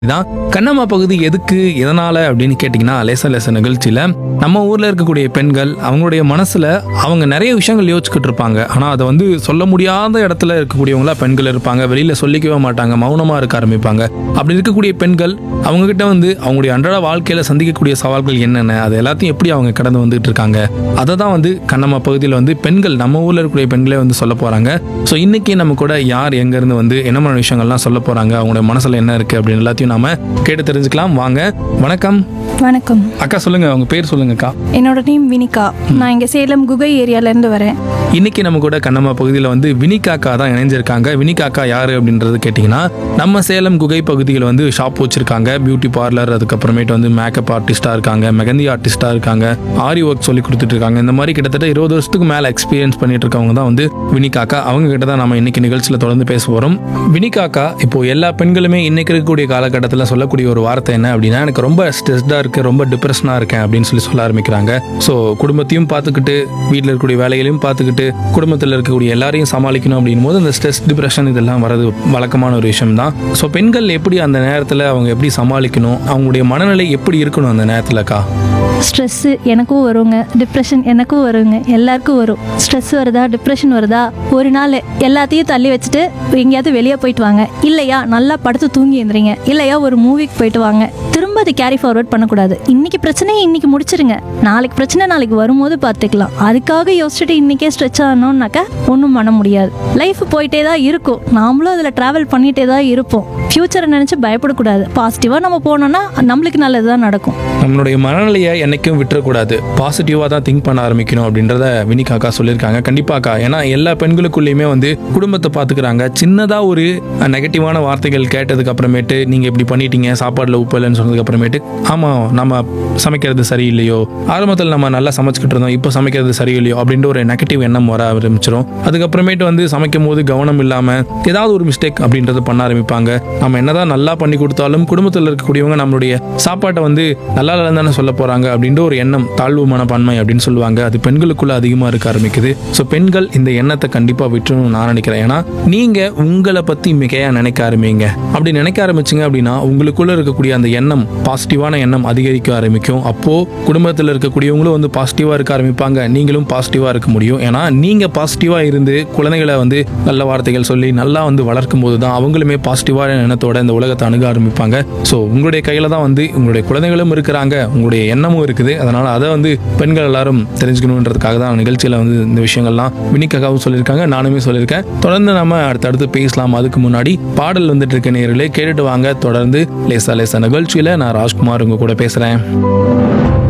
தான் கண்ணம்மா பகுதி எதுக்கு எதனால அப்படின்னு கேட்டிங்கன்னா லேச லேச நிகழ்ச்சியில் நம்ம ஊரில் இருக்கக்கூடிய பெண்கள் அவங்களுடைய மனசில் அவங்க நிறைய விஷயங்கள் யோசிச்சுக்கிட்டு இருப்பாங்க ஆனால் அதை வந்து சொல்ல முடியாத இடத்துல இருக்கக்கூடியவங்களா பெண்கள் இருப்பாங்க வெளியில் சொல்லிக்கவே மாட்டாங்க மௌனமாக இருக்க ஆரம்பிப்பாங்க அப்படி இருக்கக்கூடிய பெண்கள் அவங்கக்கிட்ட வந்து அவங்களுடைய அன்றாட வாழ்க்கையில் சந்திக்கக்கூடிய சவால்கள் என்னென்ன அது எல்லாத்தையும் எப்படி அவங்க கடந்து வந்துட்டு இருக்காங்க அதை தான் வந்து கண்ணம்மா பகுதியில் வந்து பெண்கள் நம்ம ஊரில் இருக்கக்கூடிய பெண்களே வந்து சொல்ல போகிறாங்க ஸோ இன்னைக்கு நம்ம கூட யார் எங்கேருந்து வந்து என்ன மாதிரி விஷயங்கள்லாம் சொல்ல போகிறாங்க அவங்களுடைய மனசில் என்ன இருக்குது அப்படின்னு எல்லாத்தையும் நாம கேட்டு தெரிஞ்சுக்கலாம் வாங்க வணக்கம் வணக்கம் அக்கா சொல்லுங்க உங்க பேர் சொல்லுங்கக்கா என்னோட நேம் வினிகா நான் இங்கே சேலம் குகை ஏரியாலேருந்து வரேன் இன்னைக்கு நம்ம கூட கண்ணம்மா பகுதியில் வந்து வினிகாக்கா தான் இணைஞ்சிருக்காங்க வினிகாக்கா யாரு அப்படின்றது கேட்டிங்கன்னா நம்ம சேலம் குகை பகுதியில் வந்து ஷாப் வச்சிருக்காங்க பியூட்டி பார்லர் அதுக்கப்புறமேட்டு வந்து மேக்கப் ஆர்டிஸ்டாக இருக்காங்க மெகந்தி ஆர்டிஸ்டாக இருக்காங்க ஆரி ஒர்க் சொல்லி கொடுத்துட்டு இருக்காங்க இந்த மாதிரி கிட்டத்தட்ட இருபது வருஷத்துக்கு மேலே எக்ஸ்பீரியன்ஸ் பண்ணிட்டு இருக்கவங்க தான் வந்து வினிகாக்கா அவங்க கிட்ட தான் நம்ம இன்னைக்கு நிகழ்ச்சியில் தொடர்ந்து பேச போகிறோம் வினிகாக்கா இப்போ எல்லா பெண்களுமே இன்னைக்கு இருக்கக்கூடிய காலகட்டத்தில் சொல்லக்கூடிய ஒரு வார்த்தை என்ன அப்படின்னா எனக்கு ரொம்ப ஸ்ட்ரெஸ்டாக இருக்கு ரொம்ப டிப்ரெஷனாக இருக்கேன் அப்படின்னு சொல்லி சொல்ல ஆரம்பிக்கிறாங்க ஸோ குடும்பத்தையும் பார்த்துக்கிட்டு வீட்டில் இருக்கக்கூடிய வேலைகளையும் பார்த்துக்கிட்டு குடும்பத்தில் இருக்கக்கூடிய எல்லாரையும் சமாளிக்கணும் அப்படின் போது அந்த ஸ்ட்ரெஸ் டிப்ரெஷன் இதெல்லாம் வரது வழக்கமான ஒரு விஷயம் தான் ஸோ பெண்கள் எப்படி அந்த நேரத்தில் அவங்க எப்படி சமாளிக்கணும் அவங்களுடைய மனநிலை எப்படி இருக்கணும் அந்த நேரத்துலக்கா ஸ்ட்ரெஸ்ஸு எனக்கும் வருங்க டிப்ரெஷன் எனக்கும் வருங்க எல்லாருக்கும் வரும் ஸ்ட்ரெஸ் வருதா டிப்ரெஷன் வருதா ஒரு நாள் எல்லாத்தையும் தள்ளி வச்சுட்டு எங்கேயாவது வெளியே போயிட்டு வாங்க இல்லையா நல்லா படுத்து தூங்கி எழுந்திரிங்க இல்லையா ஒரு மூவிக்கு போயிட்டு வாங்க திரும்ப அதை கேரி ஃபார்வர்ட் பண்ணக்கூடாது இன்னைக்கு பிரச்சனையை இன்னைக்கு முடிச்சிருங்க நாளைக்கு பிரச்சனை நாளைக்கு வரும்போது பார்த்துக்கலாம் அதுக்காக யோசிச்சுட்டு இன்னைக்கே ஸ்ட்ரெச் ஆகணும்னாக்கா ஒன்றும் பண்ண முடியாது லைஃப் போயிட்டே தான் இருக்கும் நாமளும் அதில் ட்ராவல் பண்ணிகிட்டே தான் இருப்போம் ஃப்யூச்சரை நினச்சி பயப்படக்கூடாது பாசிட்டிவாக நம்ம போனோம்னா நம்மளுக்கு நல்லது தான் நடக்கும் நம்மளுடைய மனநிலையை என்னைக்கும் விட்டுறக்கூடாது பாசிட்டிவாக தான் திங்க் பண்ண ஆரம்பிக்கணும் அப்படின்றத வினிகாக்கா சொல்லியிருக்காங்க கண்டிப்பாக்கா ஏன்னா எல்லா பெண்களுக்குள்ளேயுமே வந்து குடும்பத்தை பார்த்துக்கிறாங்க சின்னதாக ஒரு நெகட்டிவான வார்த்தைகள் கேட்டதுக்கு அப்புறமேட்டு நீங்கள் இப்படி பண்ணிட்டீங்க சாப்பாடில் உப்பு இல்லைன்னு சொன்னதுக்கு அப்புறமேட்டு ஆமாம் நம்ம சமைக்கிறது சரியில்லையோ ஆரம்பத்தில் நம்ம நல்லா சமைச்சிக்கிட்டு இருந்தோம் இப்போ சமைக்கிறது சரியில்லையோ அப்படின்ற ஒரு நெகட்டிவ் எண்ணம் வர ஆரம்பிச்சிடும் அதுக்கப்புறமேட்டு வந்து சமைக்கும் போது கவனம் இல்லாமல் ஏதாவது ஒரு மிஸ்டேக் அப்படின்றத பண்ண ஆரம்பிப்பாங்க நம்ம என்னதான் நல்லா பண்ணி கொடுத்தாலும் குடும்பத்தில் இருக்கக்கூடியவங்க நம்மளுடைய சாப்பாட்டை வந்து நல்லா இல்லைன்னு தானே சொல்ல போறாங்க அப்படின்ற ஒரு எண்ணம் தாழ்வு மனப்பான்மை அப்படின்னு சொல்லுவாங்க அது பெண்களுக்குள்ள அதிகமாக இருக்க ஆரம்பிக்குது ஸோ பெண்கள் இந்த எண்ணத்தை கண்டிப்பாக விட்டுணும்னு நான் நினைக்கிறேன் ஏன்னா நீங்க உங்களை பத்தி மிகையா நினைக்க ஆரம்பிங்க அப்படி நினைக்க ஆரம்பிச்சிங்க அப்படின்னா உங்களுக்குள்ள இருக்கக்கூடிய அந்த எண்ணம் பாசிட்டிவான எண்ணம் அதிகரிக்க ஆரம்பிக்கும் அப்போ குடும்பத்தில் இருக்கக்கூடியவங்களும் வந்து பாசிட்டிவா இருக்க ஆரம்பிப்பாங்க நீங்களும் பாசிட்டிவா இருக்க முடியும் ஏன்னா நீங்க பாசிட்டிவா இருந்து குழந்தைகளை வந்து நல்ல வார்த்தைகள் சொல்லி நல்லா வந்து வளர்க்கும் போது தான் அவங்களுமே பாசிட்டிவான எண்ணத்தோட இந்த உலகத்தை அணுக ஆரம்பிப்பாங்க ஸோ உங்களுடைய கையில தான் வந்து உங்களுடைய குழந்தைகளும் இருக்கிறாங்க உங்களுடைய எண்ணமும் இருக்குது அதனால அதை வந்து பெண்கள் எல்லாரும் தெரிஞ்சுக்கணுன்றதுக்காக தான் நிகழ்ச்சியில வந்து இந்த விஷயங்கள்லாம் வினிக்காகவும் சொல்லியிருக்காங்க நானுமே சொல்லியிருக்கேன் தொடர்ந்து நம்ம அடுத்தடுத்து பேசலாம் அதுக்கு முன்னாடி பாடல் வந்துட்டு இருக்க நேர்களே கேட்டுட்டு வாங்க தொடர்ந்து லேசா லேசா நிகழ்ச்சியில நான் ராஜ்குமார் உங்க கூட பேசுறேன்